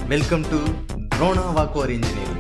welcome to Drona வாக்குவர் engineering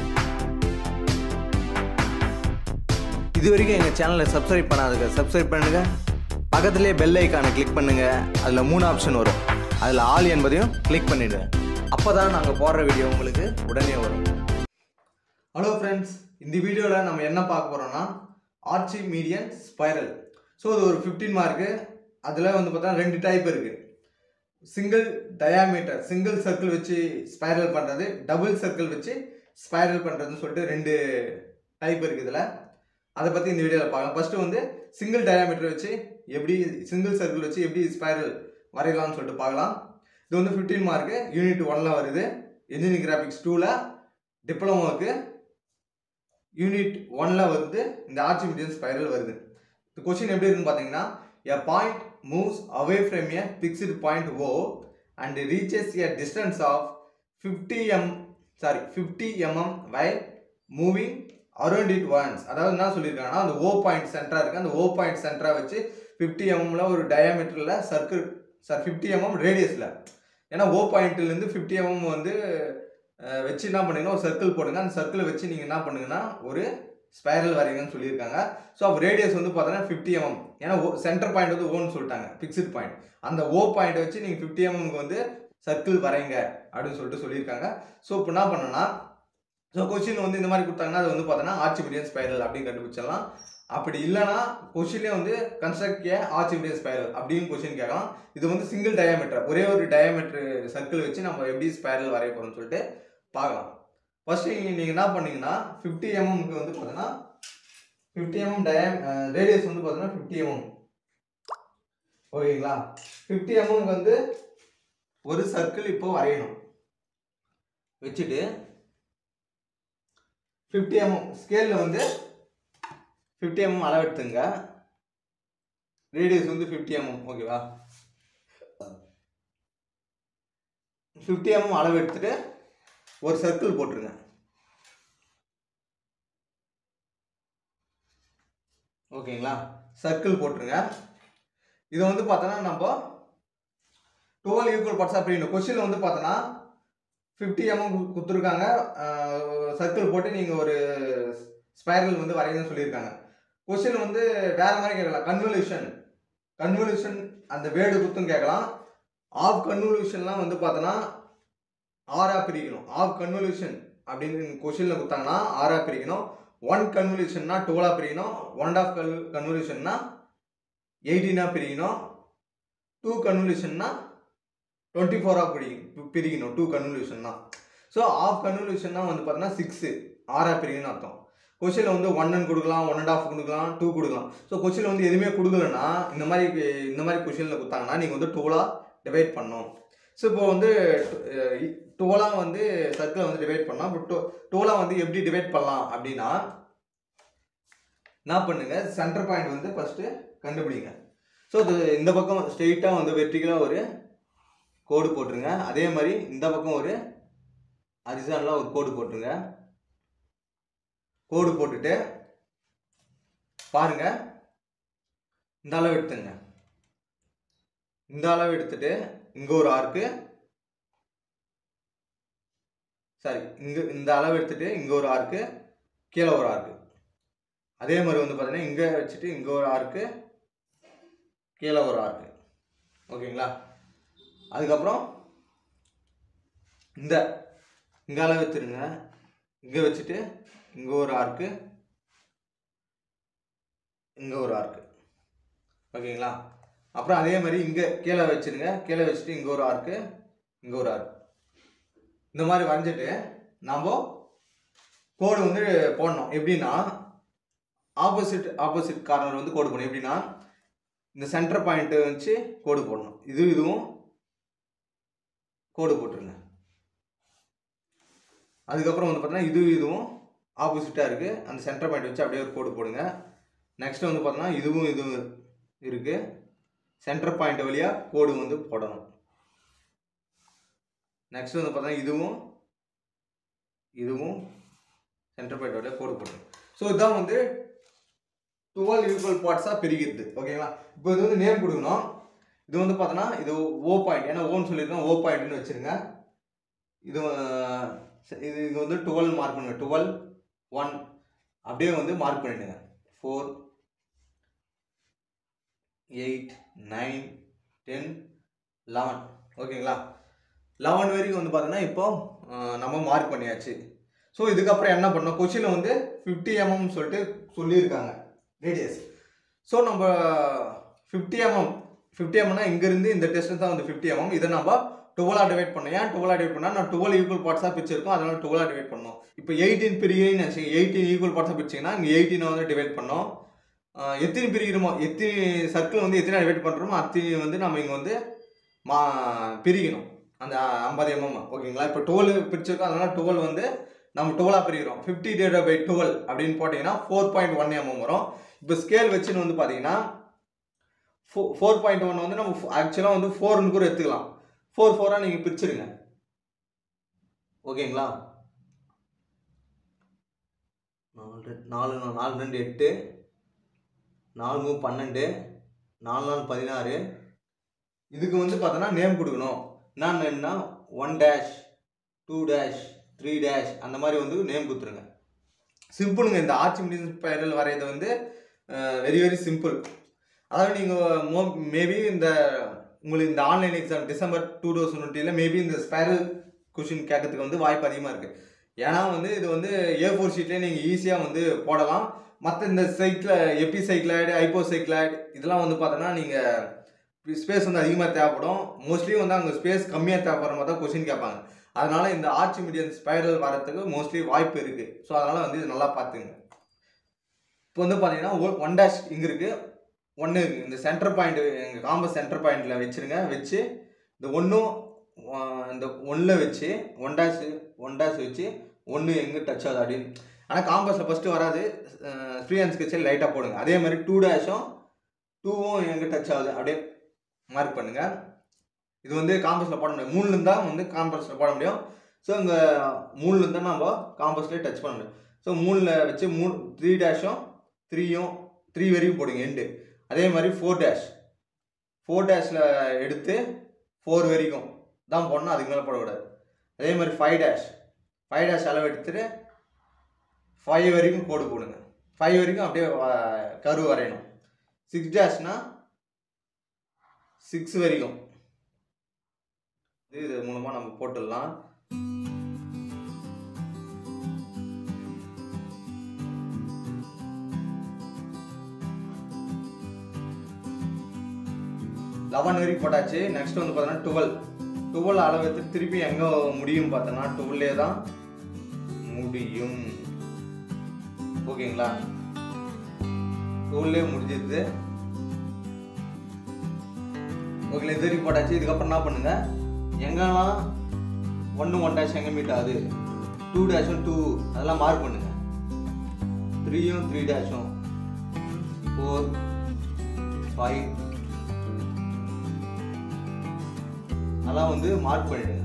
இது வரைக்கும் எங்கள் சேனலை சப்ஸ்கிரைப் பண்ணாதுங்க சப்ஸ்கிரைப் பண்ணுங்க பக்கத்துலேயே பெல் ஐக்கானை கிளிக் பண்ணுங்க அதில் மூணு ஆப்ஷன் வரும் அதில் ஆல் என்பதையும் கிளிக் பண்ணிடுங்க அப்போ தான் நாங்கள் போடுற வீடியோ உங்களுக்கு உடனே வரும் ஹலோ ஃப்ரெண்ட்ஸ் இந்த வீடியோவில் நம்ம என்ன பார்க்க போகிறோம்னா ஆர்ச்சி மீடியன் ஸ்பைரல் ஸோ இது ஒரு ஃபிஃப்டீன் மார்க்கு அதில் வந்து பார்த்தா ரெண்டு டைப் இருக்குது சிங்கிள் டயாமீட்டர் சிங்கிள் சர்க்கிள் வச்சு ஸ்பைரல் பண்ணுறது டபுள் சர்க்கிள் வச்சு ஸ்பைரல் பண்ணுறதுன்னு சொல்லிட்டு ரெண்டு டைப் இருக்குது இதில் அதை பற்றி இந்த வீடியோவில் பார்க்கலாம் ஃபஸ்ட்டு வந்து சிங்கிள் டயாமீட்டர் வச்சு எப்படி சிங்கிள் சர்க்கிள் வச்சு எப்படி ஸ்பைரல் வரையலாம்னு சொல்லிட்டு பார்க்கலாம் இது வந்து ஃபிஃப்டீன் மார்க்கு யூனிட் ஒன்ல வருது இன்ஜினியரிங் கிராஃபிக்ஸ் டூவில் டிப்ளமோவுக்கு யூனிட் ஒன்ல வந்து இந்த ஆர்ச்சி மீடியன் ஸ்பைரல் வருது இந்த கொஸ்டின் எப்படி இருக்குன்னு பார்த்தீங்கன்னா a point moves away from a fixed point O and reaches a distance of fifty m sorry fifty mm while moving around it once அதாவது என்ன சொல்லியிருக்காங்கன்னா அந்த ஓ பாயிண்ட் சென்டராக இருக்குது அந்த ஓ பாயிண்ட் சென்டராக வச்சு ஃபிஃப்டி எம்எம்ல ஒரு டயாமீட்டரில் சர்க்கிள் சார் ஃபிஃப்டி எம்எம் ரேடியஸில் ஏன்னா ஓ பாயிண்ட்லேருந்து ஃபிஃப்டி எம்எம் வந்து அஹ், வச்சு என்ன பண்ணுங்கன்னா ஒரு சர்க்கிள் போடுங்க அந்த சர்க்கிளை வச்சு நீங்கள் என்ன பண்ணுங்கன்னா ஒரு ஸ்பைரல் வரைங்கன்னு சொல்லியிருக்காங்க ஸோ அப்போ ரேடியஸ் வந்து பார்த்தீங்கன்னா ஃபிஃப்டி எம்எம் ஏன்னா சென்டர் பாயிண்ட் வந்து ஓன்னு சொல்லிட்டாங்க ஃபிக்ஸ்ட் பாயிண்ட் அந்த ஓ பாயிண்ட் வச்சு நீங்கள் ஃபிஃப்டி எம்எம்க்கு வந்து சர்க்கிள் வரைங்க அப்படின்னு சொல்லிட்டு சொல்லியிருக்காங்க ஸோ இப்போ என்ன பண்ணணும்னா ஸோ கொஸ்டின் வந்து இந்த மாதிரி கொடுத்தாங்கன்னா அது வந்து பார்த்தோன்னா ஆர்ச்சிமிடியன் ஸ்பைரல் அப்படின்னு கண்டுபிடிச்சிடலாம் அப்படி இல்லைன்னா கொஸ்டின்லேயே வந்து கன்ஸ்ட்ரக்ட் ஏ ஆர்ச்சிமிடியன் ஸ்பைரல் அப்படின்னு கொஸ்டின் கேட்கலாம் இது வந்து சிங்கிள் டயாமீட்டர் ஒரே ஒரு டயாமீட்டர் சர்க்கிள் வச்சு நம்ம எப்படி ஸ்பைரல் வரைய போகிறோம்னு சொல்லிட்டு பார்க்கலாம் ஃபர்ஸ்ட் நீங்கள் என்ன பண்ணீங்கன்னா ஃபிஃப்டி எம்எம்க்கு வந்து பார்த்தீங்கன்னா ஃபிஃப்டி எம்எம் டயம் ரேடியஸ் வந்து பார்த்தீங்கன்னா ஃபிஃப்டி எம்எம் ஓகேங்களா ஃபிஃப்டி எம்எம்க்கு வந்து ஒரு சர்க்கிள் இப்போ வரையணும் வச்சுட்டு ஃபிஃப்டி எம்எம் ஸ்கேலில் வந்து ஃபிஃப்டி எம்எம் அளவெடுத்துங்க ரேடியஸ் வந்து ஃபிஃப்டி எம்எம் ஓகேவா ஃபிஃப்டி எம்எம் அளவு எடுத்துட்டு ஒரு சர்க்கிள் போட்டுருங்க ஓகேங்களா சர்க்கிள் போட்டுருங்க இது வந்து பார்த்தோன்னா நம்ம டுவெல் ஈக்குவல் பார்ட்ஸாக பிரியணும் கொஸ்டின் வந்து பார்த்தோன்னா ஃபிஃப்டி எம்எம் கொடுத்துருக்காங்க சர்க்கிள் போட்டு நீங்கள் ஒரு ஸ்பைரல் வந்து வரையணும்னு சொல்லியிருக்காங்க கொஸ்டின் வந்து வேற மாதிரி கேட்கலாம் கன்வல்யூஷன் கன்வல்யூஷன் அந்த வேர்டு கொடுத்தும் கேட்கலாம் ஆஃப் கன்வல்யூஷன்லாம் வந்து பார்த்தோன்னா ஆறா பிரிக்கணும் ஆஃப் கன்வல்யூஷன் அப்படின்னு கொஸ்டினில் கொடுத்தாங்கன்னா ஆறா பிரிக்கணும் ஒன் கன்வல்யூஷன்னா டுவெலாக பிரிக்கணும் ஒன் ஆஃப் கல் கன்வல்யூஷன்னா எயிட்டீனாக பிரிக்கணும் டூ கன்வல்யூஷன்னா டுவெண்ட்டி ஃபோராக பிரி பிரிக்கணும் டூ கன்வல்யூஷன்னா ஸோ ஆஃப் கன்வல்யூஷன்னா வந்து பார்த்தீங்கன்னா சிக்ஸு ஆறாக பிரிக்கணும்னு அர்த்தம் கொஸ்டினில் வந்து ஒன்னு கொடுக்கலாம் ஒன் அண்ட் ஆஃப் கொடுக்கலாம் டூ கொடுக்கலாம் ஸோ கொஸ்டினில் வந்து எதுவுமே கொடுக்கலன்னா இந்த மாதிரி இந்த மாதிரி கொஸ்டினில் கொடுத்தாங்கன்னா நீங்கள் வந்து டூலாக டிவைட் பண்ணணும் ஸோ இப்போ வந்து டுவெலாக வந்து சர்க்கிளை வந்து டிவைட் பண்ணலாம் இப்போ டூ டுவெலாக வந்து எப்படி டிவைட் பண்ணலாம் அப்படின்னா என்ன பண்ணுங்க சென்டர் பாயிண்ட் வந்து ஃபஸ்ட்டு கண்டுபிடிங்க ஸோ இது இந்த பக்கம் ஸ்ட்ரெயிட்டாக வந்து வெர்டிகலாக ஒரு கோடு போட்டுருங்க அதே மாதிரி இந்த பக்கம் ஒரு அரிசானலாக ஒரு கோடு போட்டுருங்க கோடு போட்டுட்டு பாருங்க இந்த அளவு எடுத்துங்க இந்த அளவு எடுத்துட்டு இங்க ஒரு ஆர்க்கு சாரி இங்க இந்த அளவு எடுத்துட்டு இங்க ஒரு ஆர்க்கு கீழே ஒரு ஆர்க்கு அதே மாதிரி வந்து பார்த்தீங்கன்னா இங்க வச்சுட்டு இங்க ஒரு ஆர்க்கு கீழே ஒரு ஆர்க்கு ஓகேங்களா அதுக்கப்புறம் இந்த இங்க அளவு எடுத்துருங்க இங்க வச்சுட்டு இங்க ஒரு ஆர்க்கு இங்க ஒரு ஆர்க்கு ஓகேங்களா அப்புறம் அதே மாதிரி இங்கே கீழே வச்சிருங்க கீழே வச்சுட்டு இங்கே ஒரு ஆர்க்கு இங்கே ஒரு ஆர்க் இந்த மாதிரி வரைஞ்சிட்டு நாம் கோடு வந்து போடணும் எப்படின்னா ஆப்போசிட் ஆப்போசிட் கார்னர் வந்து கோடு போடணும் எப்படின்னா இந்த சென்டர் பாயிண்ட்டை வச்சு கோடு போடணும் இது இதுவும் கோடு போட்டுருங்க அதுக்கப்புறம் வந்து பார்த்தீங்கன்னா இது இதுவும் ஆப்போசிட்டாக இருக்குது அந்த சென்டர் பாயிண்ட் வச்சு அப்படியே ஒரு கோடு போடுங்க நெக்ஸ்ட் வந்து பார்த்தோன்னா இதுவும் இதுவும் இருக்குது சென்டர் பாயிண்ட் வழியாக கோடு வந்து போடணும் நெக்ஸ்ட் வந்து பார்த்தா இதுவும் இதுவும் சென்டர் பாயிண்ட் வழியாக கோடு போடணும் ஸோ இதுதான் வந்து டுவெல் ஈக்குவல் பார்ட்ஸாக பிரிக்கிறது ஓகேங்களா இப்போ இது வந்து நேம் கொடுக்கணும் இது வந்து பார்த்தோன்னா இது ஓ பாயிண்ட் ஏன்னா ஓன்னு சொல்லியிருக்கோம் ஓ பாயிண்ட்னு வச்சுருங்க இது அஹ், இது இது வந்து டுவெல் மார்க் பண்ணுங்க டுவெல் ஒன் அப்படியே வந்து மார்க் பண்ணிடுங்க four eight nine ten eleven ஓகேங்களா லெவன் வரைக்கும் வந்து பார்த்தீங்கன்னா இப்போ அஹ், நம்ம மார்க் பண்ணியாச்சு ஸோ இதுக்கப்புறம் என்ன பண்ணோம் கொஷினில் வந்து ஃபிஃப்டி எம்எம் சொல்லிட்டு சொல்லியிருக்காங்க ரேடியஸ் ஸோ நம்ம ஃபிஃப்டி எம்எம் ஃபிஃப்டி எம்னா இங்கேருந்து இந்த டெஸ்ட் தான் வந்து ஃபிஃப்டி எம்எம் இதை நம்ம டுவெலாக டிவைட் பண்ணோம் ஏன் டுவெலாக டிவைட் பண்ணால் நான் டுவெல் ஈக்குவல் பார்ட்ஸாக பிரிச்சிருக்கோம் அதனால டுவெலாக டிவைட் பண்ணோம் இப்போ எயிட்டீன் பிரிகிறீங்கன்னு நினச்சிங்க எயிட்டீன் ஈக்குவல் பார்ட்ஸாக பிரிச்சிங்கன்னா இங்கே எயிட்டீனை வந்து டிவைட் பண்ணோம் ஆஹ் எத்தனை பிரிக்கிறோமோ எத்தனை சர்க்கிள் வந்து எத்தனை டிவைட் பண்ணுறோமோ அத்தனை வந்து நம்ம இங்கே வந்து மா பிரிக்கணும் அந்த ஐம்பது எம்எம் ஓகேங்களா இப்போ டுவெல் பிரிச்சிருக்கோம் அதனால டுவெல் வந்து நம்ம டுவெலாக பிரிக்கிறோம் ஃபிஃப்டி டிவைட் பை டுவெல் அப்படின்னு போட்டிங்கன்னா ஃபோர் பாயிண்ட் ஒன் எம்எம் வரும் இப்போ ஸ்கேல் வச்சுன்னு வந்து பார்த்தீங்கன்னா ஃபோ ஃபோர் பாயிண்ட் ஒன் வந்து நம்ம ஆக்சுவலாக வந்து ஃபோர்னு கூட எடுத்துக்கலாம் ஃபோர் ஃபோராக நீங்கள் பிரிச்சிருங்க ஓகேங்களா நாலு ரெண்டு- நாலு நா- நாலு ரெண்டு எட்டு நாலு மூணு பன்னெண்டு நாலு நாலு பதினாறு இதுக்கு வந்து பார்த்தோன்னா நேம் கொடுக்கணும் என்னென்ன என்ன one dash two dash three dash அந்த மாதிரி வந்து நேம் கொடுத்துருங்க சிம்பிளுங்க இந்த ஆர்ச்சி முடிஞ்ச ஸ்பைரல் வரையது வந்து வெரி வெரி சிம்பிள் அதாவது நீங்கள் மோ மேபி இந்த உங்களுக்கு இந்த online exam December two thousand டுவெண்ட்டியில் மேபி இந்த ஸ்பைரல் கொஷின் கேட்கறதுக்கு வந்து வாய்ப்பு அதிகமாக இருக்குது ஏன்னா வந்து இது வந்து ஏ ஃபோர் ஷீட்லேயே நீங்கள் ஈஸியாக வந்து போடலாம் மற்ற இந்த சைக்கிள் எப்பி சைக்கிளாய்டு ஐப்போ சைக்கிளாய்டு இதெல்லாம் வந்து பார்த்தோன்னா நீங்கள் ஸ்பேஸ் வந்து அதிகமாக தேவைப்படும் மோஸ்ட்லி வந்து அங்கே ஸ்பேஸ் கம்மியாக தேவைப்படுற மாதிரி தான் கொஷின் கேட்பாங்க அதனால இந்த ஆர்ச்சி மீடியன் ஸ்பைரல் வரத்துக்கு மோஸ்ட்லி வாய்ப்பு இருக்குது ஸோ அதனால் வந்து இது நல்லா பார்த்துங்க இப்போ வந்து பார்த்தீங்கன்னா ஒன் டேஷ் இங்கே இருக்குது ஒன்று இருக்குது இந்த சென்டர் பாயிண்ட் எங்கள் காம்பஸ் சென்டர் பாயிண்டில் வச்சுருங்க வச்சு இந்த ஒன்றும் இந்த ஒன்றில் வச்சு ஒன் டேஷ் ஒன் டேஷ் வச்சு ஒன்று எங்கே டச் ஆகுது அப்படின்னு ஆனால் காம்பஸில் ஃபஸ்ட்டு வராது ஃப்ரீ ஹேண்ட் ஸ்கெட்சில் லைட்டாக போடுங்க அதே மாதிரி டூ டேஷும் டூவும் எங்கே டச் ஆகுது அப்படியே மார்க் பண்ணுங்கள் இது வந்து காம்பஸில் போட முடியும் மூணுலேருந்து தான் வந்து காம்பஸில் போட முடியும் ஸோ இங்கே மூணுலேருந்து தான் நம்ம காம்பஸ்லேயே டச் பண்ண முடியும் ஸோ மூணில் வச்சு மூணு த்ரீ டேஷும் த்ரீயும் த்ரீ வரையும் போடுங்க எண்டு அதே மாதிரி ஃபோர் டேஷ் ஃபோர் டேஷில் எடுத்து ஃபோர் வரைக்கும் தான் போடணும் அதுக்கு மேலே போடக்கூடாது அதே மாதிரி ஃபைவ் டேஷ் ஃபைவ் டேஷ் அளவு எடுத்துட்டு ஃபைவ் வரைக்கும் கோடு போடுங்க ஃபைவ் வரைக்கும் அப்படியே கரு வரையணும் சிக்ஸ் டேஷ்னா சிக்ஸ் வரைக்கும் இது இது மூலமாக நம்ம போட்டுடலாம் லெவன் வரைக்கும் போட்டாச்சு நெக்ஸ்ட் வந்து பார்த்தோன்னா டுவெல் டுவெல் அளவு எடுத்து திருப்பி எங்கே முடியும் பார்த்தோன்னா டுவெல்லே தான் முடியும் ஓகேங்களா டுவெல்லே முடிஞ்சிருது ஓகே இது வரைக்கும் போட்டாச்சு இதுக்கப்புறம் என்ன பண்ணுங்க எங்கெல்லாம் ஒன்று ஒன் டேஷ் எங்கே மீட் ஆகுது டூ டேஷும் டூ அதெல்லாம் மார்க் பண்ணுங்க த்ரீயும் த்ரீ டேஷும் ஃபோர் ஃபைவ் அதெல்லாம் வந்து மார்க் பண்ணிடுங்க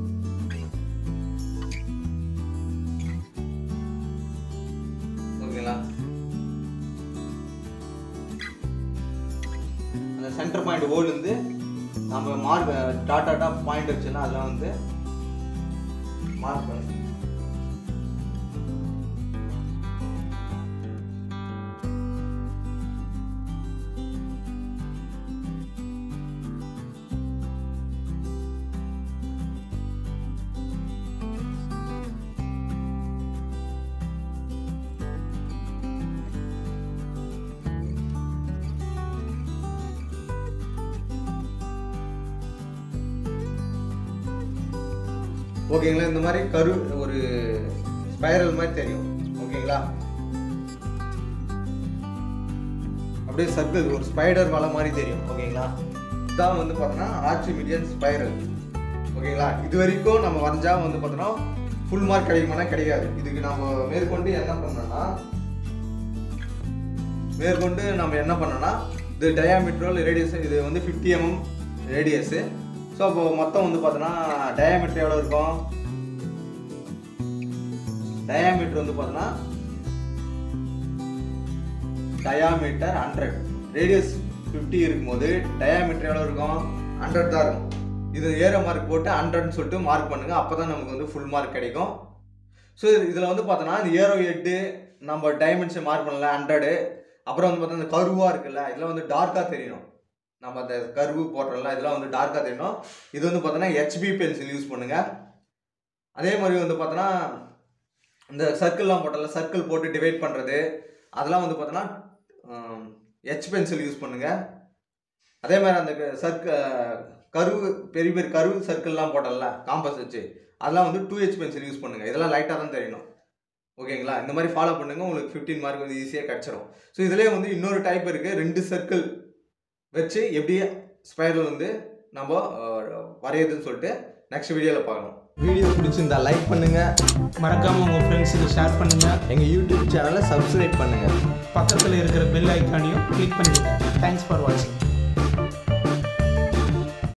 ஓகேங்களா அந்த சென்டர் பாயிண்ட் ஓடுலேருந்து நம்ம மார்க் டாட் டாட்டா பாயிண்ட் வச்சுன்னா அதெல்லாம் வந்து மார்க் பண்ணு ஓகேங்களா இந்த மாதிரி கரு ஒரு ஸ்பைரல் மாதிரி தெரியும் ஓகேங்களா அப்படியே சர்க்கிள் ஒரு ஸ்பைடர் வலை மாதிரி தெரியும் ஓகேங்களா இதான் வந்து பார்த்தோன்னா ஆர்ச்சிமிடியன் ஸ்பைரல் ஓகேங்களா இது வரைக்கும் நம்ம வரைஞ்சா வந்து பார்த்தோன்னா ஃபுல் மார்க் கிடைக்குமானா கிடைக்காது இதுக்கு நம்ம மேற்கொண்டு என்ன பண்ணோம்னா மேற்கொண்டு நம்ம என்ன பண்ணோம்னா இது டயாமீட்டரல் ரேடியஸ் இது வந்து ஃபிஃப்டி எம்எம் ரேடியஸு ஸோ அப்போ மொத்தம் வந்து பார்த்தோன்னா டயாமீட்டர் எவ்வளோ இருக்கும் டயாமீட்டர் வந்து பார்த்தோன்னா டயாமீட்டர் ஹண்ட்ரட் ரேடியஸ் ஃபிஃப்டி இருக்கும்போது டயாமீட்டர் எவ்வளோ இருக்கும் ஹண்ட்ரட் தான் இருக்கும் இது ஏற மார்க் போட்டு ஹண்ட்ரட்னு சொல்லிட்டு மார்க் பண்ணுங்கள் அப்போ தான் நமக்கு வந்து ஃபுல் மார்க் கிடைக்கும் ஸோ இதில் வந்து பார்த்தோன்னா இந்த ஏரோ எட்டு நம்ம டைமென்ஷன் மார்க் பண்ணல ஹண்ட்ரடு அப்புறம் வந்து பார்த்தா இந்த கருவாக இருக்குல்ல இதெல்லாம் வந்து டார்க்காக தெரியணும் நம்ம அந்த கருவு போடுறோம்ல இதெல்லாம் வந்து டார்க்காக தெரியணும் இது வந்து பார்த்தோன்னா ஹெச்பி பென்சில் யூஸ் பண்ணுங்கள் அதே மாதிரி வந்து பார்த்தோன்னா இந்த சர்க்கிள்லாம் போட்டல சர்க்கிள் போட்டு டிவைட் பண்ணுறது அதெல்லாம் வந்து பார்த்தோன்னா ஹெச் பென்சில் யூஸ் பண்ணுங்கள் அதே மாதிரி அந்த சர்க்க கருவு பெரிய பெரிய கருவு சர்க்கிள்லாம் போட்டல காம்பஸ் வச்சு அதெல்லாம் வந்து டூ ஹெச் பென்சில் யூஸ் பண்ணுங்கள் இதெல்லாம் லைட்டாக தான் தெரியணும் ஓகேங்களா இந்த மாதிரி ஃபாலோ பண்ணுங்கள் உங்களுக்கு ஃபிஃப்டீன் மார்க் வந்து ஈஸியாக கிடச்சிரும் ஸோ இதுலேயே வந்து இன்னொரு டைப் இருக்குது ரெண்டு சர்க்கிள் வச்சு எப்படி ஸ்பைரல் வந்து நம்ம அஹ், வரையுதுன்னு சொல்லிட்டு நெக்ஸ்ட் வீடியோவில் பார்க்கலாம் வீடியோ பிடிச்சிருந்தா லைக் பண்ணுங்கள் மறக்காமல் உங்கள் ஃப்ரெண்ட்ஸுக்கு ஷேர் பண்ணுங்கள் எங்கள் யூடியூப் சேனலை சப்ஸ்கிரைப் பண்ணுங்கள் பக்கத்தில் இருக்கிற பெல் ஐக்கானையும் கிளிக் பண்ணிடுங்க தேங்க்ஸ் ஃபார் வாட்சிங்